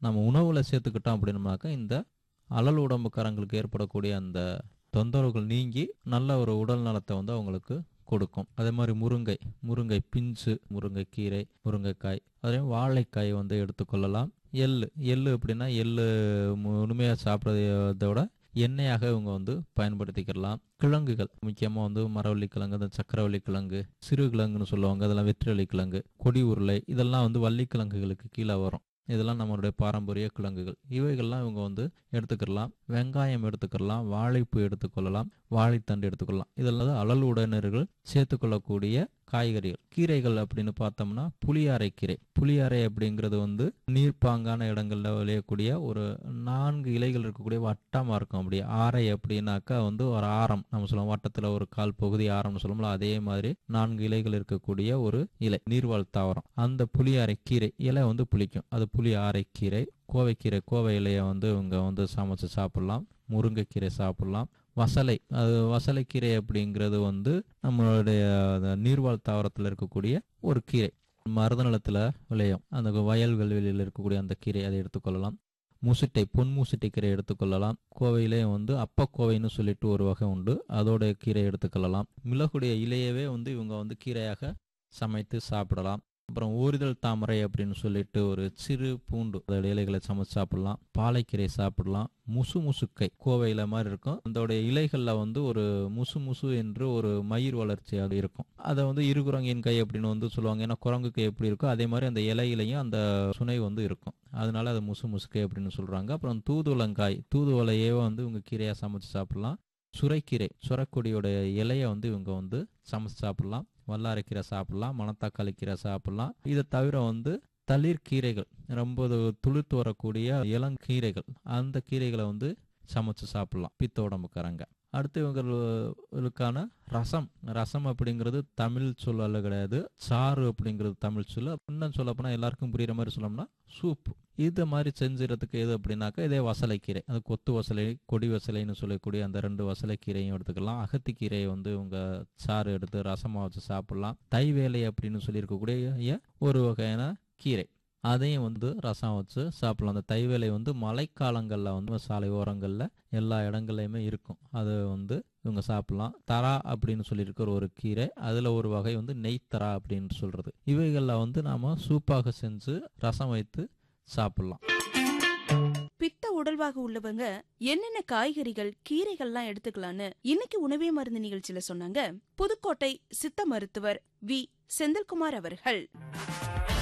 நம்ம உணவுல சேர்த்துக்கிட்டோம் அப்படின்னம்னாக்கா இந்த அழல் உடம்புக்காரங்களுக்கு ஏற்படக்கூடிய அந்த தொந்தரவுகள் நீங்கி நல்ல ஒரு உடல் நலத்தை வந்து அவங்களுக்கு கொடுக்கும் அதே மாதிரி முருங்கை முருங்கை பிஞ்சு முருங்கைக்கீரை முருங்கைக்காய் அதே வாழைக்காய் வந்து எடுத்துக்கொள்ளலாம் எள்ளு எள்ளு அப்படின்னா எள்ளு முழுமையாக சாப்பிட்றதை விட எண்ணெயாக இவங்க வந்து பயன்படுத்திக்கலாம் கிழங்குகள் முக்கியமாக வந்து மரவள்ளி கிழங்கு இந்த சக்கரவள்ளி கிழங்கு சிறு கிழங்குன்னு சொல்லுவாங்க அதெல்லாம் வெற்றிவள்ளி கிழங்கு கொடி உருளை இதெல்லாம் வந்து வள்ளி கிழங்குகளுக்கு கீழே வரும் இதெல்லாம் நம்மளுடைய பாரம்பரிய கிழங்குகள் இவைகள்லாம் இவங்க வந்து எடுத்துக்கலாம் வெங்காயம் எடுத்துக்கலாம் வாழைப்பூ எடுத்துக்கொள்ளலாம் வாழைத்தண்டு எடுத்துக்கொள்ளலாம் இதெல்லாம் அழல் உடனர்கள் சேர்த்துக்கொள்ளக்கூடிய காய்கறிகள் கீரைகள் அப்படின்னு பார்த்தோம்னா புளியாரை கீரை புளியாரை அப்படிங்கிறது வந்து நீர்ப்பாங்கான இடங்கள்ல விளையக்கூடிய ஒரு நான்கு இலைகள் இருக்கக்கூடிய வட்டமாக இருக்கும் அப்படி ஆரை அப்படின்னாக்கா வந்து ஒரு ஆரம் நம்ம சொல்லுவோம் வட்டத்தில் ஒரு கால் பகுதி ஆரம்னு சொல்லுவோம்ல அதே மாதிரி நான்கு இலைகள் இருக்கக்கூடிய ஒரு இலை நீர்வாழ் தாவரம் அந்த புளியாரை கீரை இலை வந்து புளிக்கும் அது புளி ஆரைக்கீரை கோவைக்கீரை கோவை இலையை வந்து இவங்க வந்து சமைச்சு சாப்பிடலாம் முருங்கைக்கீரை சாப்பிடலாம் வசலை அது வசலைக்கீரை அப்படிங்கிறது வந்து நம்மளுடைய அந்த நீர்வாழ் தாவரத்தில் இருக்கக்கூடிய ஒரு கீரை மருத நிலத்தில் விளையும் அந்த வயல்வெளியில் இருக்கக்கூடிய அந்த கீரை அதை எடுத்துக்கொள்ளலாம் முசிட்டை பொன் முசிட்டை கீரை எடுத்துக்கொள்ளலாம் கோவையிலேயும் வந்து அப்பக்கோவைன்னு சொல்லிட்டு ஒரு வகை உண்டு அதோட கீரை எடுத்துக்கொள்ளலாம் மிளகுடைய இலையவே வந்து இவங்க வந்து கீரையாக சமைத்து சாப்பிடலாம் அப்புறம் ஊரிதழ் தாமரை அப்படின்னு சொல்லிட்டு ஒரு சிறு பூண்டு அதோட இலைகளை சமைச்சு சாப்பிடலாம் பாலைக்கீரை சாப்பிடலாம் முசு முசுக்கை கோவையில மாதிரி இருக்கும் அதோடைய இலைகளில் வந்து ஒரு முசு முசு என்று ஒரு மயிர் வளர்ச்சி அது இருக்கும் அதை வந்து இருகுரங்கின் கை அப்படின்னு வந்து சொல்லுவாங்க ஏன்னா குரங்கு கை எப்படி இருக்கோ அதே மாதிரி அந்த இலையிலையும் அந்த சுனை வந்து இருக்கும் அதனால அது முசு முசுக்கை அப்படின்னு சொல்றாங்க அப்புறம் தூதுவளங்காய் தூதுவளையே வந்து இவங்க கீரையாக சமைச்சு சாப்பிடலாம் சுரைக்கீரை சுரக்கொடியோட இலையை வந்து இவங்க வந்து சமைச்சு சாப்பிடலாம் வல்லாரைக்கீரை சாப்பிடலாம் மணத்தக்காளி கீரை சாப்பிடலாம் இதை தவிர வந்து தளிர் கீரைகள் ரொம்ப துளிர்த்து வரக்கூடிய இளங்கீரைகள் அந்த கீரைகளை வந்து சமைச்சு சாப்பிடலாம் பித்த உடம்புக்காரங்க அடுத்து இவங்களுக்கான ரசம் ரசம் அப்படிங்கிறது தமிழ் சொல் அல்ல கிடையாது சாறு அப்படிங்கிறது தமிழ் சொல் இன்னும் சொல்ல போனால் எல்லாருக்கும் புரியுற மாதிரி சொல்லணும்னா சூப் இது மாதிரி செஞ்சுறதுக்கு எது அப்படின்னாக்கா இதே வசலைக்கீரை அது கொத்து வசலை கொடி வசலைன்னு சொல்லக்கூடிய அந்த ரெண்டு வசலைக்கீரையும் எடுத்துக்கலாம் அகத்திக்கீரையை வந்து இவங்க சாறு எடுத்து ரசமாக வச்சு சாப்பிடலாம் தைவேலை அப்படின்னு சொல்லியிருக்கக்கூடிய ஒரு வகையான கீரை அதையும் வந்து ரசம் வச்சு சாப்பிடலாம் அந்த தைவேலை வந்து மழைக்காலங்களில் வந்து சாலை ஓரங்களில் எல்லா இடங்கள்லையுமே இருக்கும் அது வந்து இவங்க சாப்பிடலாம் தரா அப்படின்னு சொல்லியிருக்கிற ஒரு கீரை அதில் ஒரு வகை வந்து நெய்த்தரா அப்படின்னு சொல்கிறது இவைகளில் வந்து நாம் சூப்பாக செஞ்சு ரசம் வைத்து சாப்பிடலாம் பித்த உடல்வாக உள்ளவங்க என்னென்ன காய்கறிகள் கீரைகள்லாம் எடுத்துக்கலான்னு இன்னைக்கு உணவே மருந்து நிகழ்ச்சியில சொன்னாங்க புதுக்கோட்டை சித்த மருத்துவர் வி செந்தில்குமார் அவர்கள்